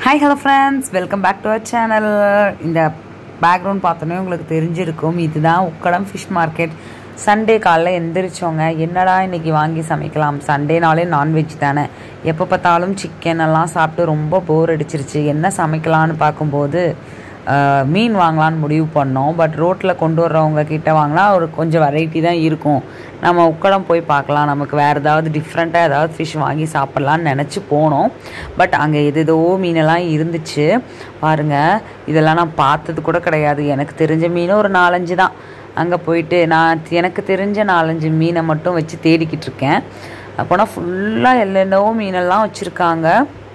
hi hello friends welcome back to our channel இந்த background பார்த்தோன்னே உங்களுக்கு தெரிஞ்சிருக்கும் இதுதான் உக்கடம் ஃபிஷ் மார்க்கெட் சண்டே காலைல எந்திரிச்சோங்க என்னடா இன்னைக்கு வாங்கி சமைக்கலாம் சண்டேனாலே நான்வெஜ் தானே எப்போ பார்த்தாலும் சிக்கன் எல்லாம் சாப்பிட்டு ரொம்ப போர் அடிச்சிருச்சு என்ன சமைக்கலான்னு பார்க்கும்போது ஆஹ், மீன் வாங்கலான்னு முடிவு பண்ணோம் பட் ரோட்டில் கொண்டு வர்றவங்க கிட்ட வாங்கினா ஒரு கொஞ்சம் வெரைட்டி தான் இருக்கும் நம்ம உக்கடம் போய் பார்க்கலாம் நமக்கு வேறு ஏதாவது டிஃப்ரெண்ட்டாக ஏதாவது ஃபிஷ் வாங்கி சாப்பிட்லான்னு நினச்சி போனோம் பட் அங்கே எதேதோ மீனெல்லாம் இருந்துச்சு பாருங்கள் இதெல்லாம் நான் பார்த்தது கூட கிடையாது எனக்கு தெரிஞ்ச மீன் ஒரு நாலஞ்சு தான் அங்கே போயிட்டு நான் எனக்கு தெரிஞ்ச நாலஞ்சு மீனை மட்டும் வச்சு தேடிக்கிட்டு இருக்கேன் அப்போனா ஃபுல்லாக என்னென்னவோ மீனெல்லாம் வச்சுருக்காங்க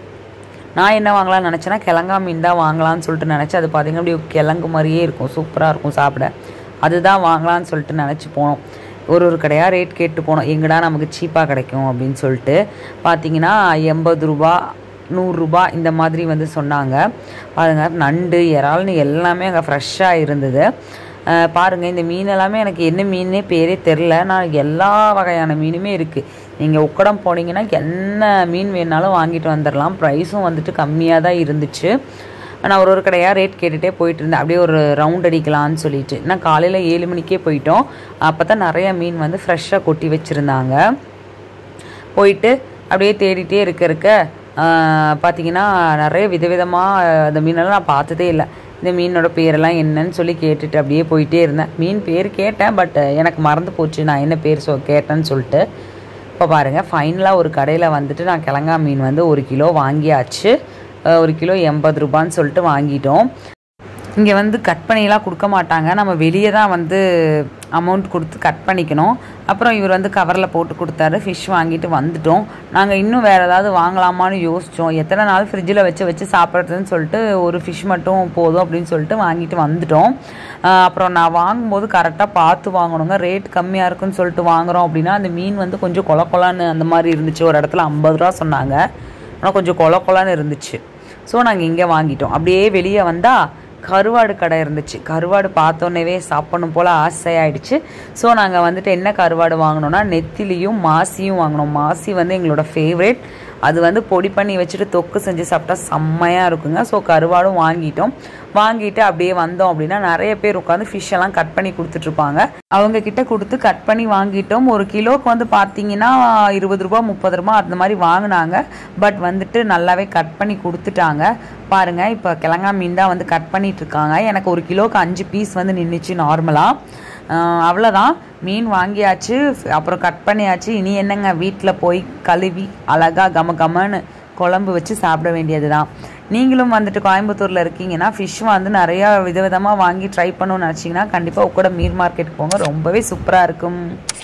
நான் என்ன வாங்கலாம்னு நினச்சேன்னா கிழங்கா மீன் தான் வாங்கலாம்னு சொல்லிட்டு நினச்சேன் அது பார்த்தீங்கன்னா அப்படியே கிழங்கு மாதிரியே இருக்கும் சூப்பராக இருக்கும் சாப்பிட அதுதான் வாங்கலாம்னு சொல்லிட்டு நினச்சி போனோம் ஒரு ஒரு கடையாக ரேட் கேட்டு போனோம் எங்கடா நமக்கு சீப்பாக கிடைக்கும் அப்படின்னு சொல்லிட்டு பார்த்தீங்கன்னா எண்பது ரூபா நூறுரூபா இந்த மாதிரி வந்து சொன்னாங்க பாருங்க நண்டு இறால்னு எல்லாமே அங்கே ஃப்ரெஷ்ஷாக இருந்தது அஹ் பாருங்க இந்த மீன் எல்லாமே எனக்கு என்ன மீனே பேரே தெரில நான் எல்லா வகையான மீனுமே இருக்குது நீங்கள் உக்கடம் போனீங்கன்னா என்ன மீன் வேணாலும் வாங்கிட்டு வந்துடலாம் ப்ரைஸும் வந்துட்டு கம்மியாக தான் இருந்துச்சு நான் ஒரு ஒரு கடையாக ரேட் கேட்டுகிட்டே போயிட்டு இருந்தேன் அப்படியே ஒரு ரவுண்ட் அடிக்கலான்னு சொல்லிட்டு நான் காலையில் ஏழு மணிக்கே போயிட்டோம் அப்போ தான் நிறைய மீன் வந்து ஃப்ரெஷ்ஷாக கொட்டி வச்சுருந்தாங்க போயிட்டு அப்படியே தேடிட்டே இருக்க இருக்க ஆஹ், பார்த்தீங்கன்னா நிறைய விதவிதமாக அந்த மீனெல்லாம் நான் பார்த்ததே இல்லை இந்த மீனோட பேரெல்லாம் என்னன்னு சொல்லி கேட்டுட்டு அப்படியே போயிட்டே இருந்தேன் மீன் பேர் கேட்டேன் பட் எனக்கு மறந்து போச்சு நான் என்ன பேர் சொ கேட்டேன்னு சொல்லிட்டு இப்போ பாருங்கள் ஃபைனலாக ஒரு கடையில் வந்துட்டு நான் கிழங்கா மீன் வந்து ஒரு கிலோ வாங்கியாச்சு ஆஹ், ஒரு கிலோ எண்பது ரூபான்னு சொல்லிட்டு வாங்கிட்டோம் இங்கே வந்து கட் பண்ணிலாம் கொடுக்க மாட்டாங்க நம்ம வெளியே தான் வந்து அமௌண்ட் கொடுத்து கட் பண்ணிக்கணும் அப்புறம் இவர் வந்து கவரில் போட்டு கொடுத்தாரு ஃபிஷ் வாங்கிட்டு வந்துட்டோம் நாங்கள் இன்னும் வேறு ஏதாவது வாங்கலாமான்னு யோசித்தோம் எத்தனை நாள் ஃப்ரிட்ஜில் வச்சு வச்சு சாப்பிட்றதுன்னு சொல்லிட்டு ஒரு ஃபிஷ் மட்டும் போதும் அப்படின்னு சொல்லிட்டு வாங்கிட்டு வந்துட்டோம் ஆஹ் அப்புறம் நான் வாங்கும்போது கரெக்டாக பார்த்து வாங்கணுங்க ரேட் கம்மியாக இருக்குன்னு சொல்லிட்டு வாங்குறோம் அப்படின்னா அந்த மீன் வந்து கொஞ்சம் கொல கொலான்னு அந்த மாதிரி இருந்துச்சு ஒரு இடத்துல ஐம்பது ரூபா சொன்னாங்க ஆனால் கொஞ்சம் கொல கொலான்னு இருந்துச்சு ஸோ நாங்கள் இங்கே வாங்கிட்டோம் அப்படியே வெளியே வந்தால் கருவாடு கடை இருந்துச்சு கருவாடு பார்த்தோன்னே சாப்பிடணும் போல் ஆசையாயிடுச்சு ஸோ நாங்கள் வந்துட்டு என்ன கருவாடு வாங்கினோம்னா நெத்திலியும் மாசியும் வாங்கினோம் மாசி வந்து எங்களோட ஃபேவரேட் அது வந்து பொடி பண்ணி வச்சுட்டு தொக்கு செஞ்சு சாப்பிட்டா செம்மையாக இருக்குங்க ஸோ கருவாடும் வாங்கிட்டோம் வாங்கிட்டு அப்படியே வந்தோம் அப்படின்னா நிறைய பேர் உட்காந்து ஃபிஷ் எல்லாம் கட் பண்ணி கொடுத்துட்ருப்பாங்க அவங்க கிட்ட கொடுத்து கட் பண்ணி வாங்கிட்டோம் ஒரு கிலோக்கு வந்து பார்த்தீங்கன்னா இருபது ரூபா முப்பது ரூபா அந்த மாதிரி வாங்கினாங்க பட் வந்துட்டு நல்லாவே கட் பண்ணி கொடுத்துட்டாங்க பாருங்க இப்போ கிழங்கா மீன் தான் வந்து கட் பண்ணிட்டு இருக்காங்க எனக்கு ஒரு கிலோக்கு அஞ்சு பீஸ் வந்து நின்றுச்சு நார்மலாக அவ்வளோதான் மீன் வாங்கியாச்சு அப்புறம் கட் பண்ணியாச்சு இனி என்னங்க வீட்டில் போய் கழுவி அழகா கம கமன்னு குழம்பு வச்சு சாப்பிட வேண்டியது தான் நீங்களும் வந்துட்டு கோயம்புத்தூரில் இருக்கீங்கன்னா ஃபிஷ் வந்து நிறையா விதவிதமாக வாங்கி ட்ரை பண்ணணும்னு நினச்சிங்கன்னா கண்டிப்பாக உக்கூட மீன் மார்க்கெட் போங்க ரொம்பவே சூப்பராக இருக்கும்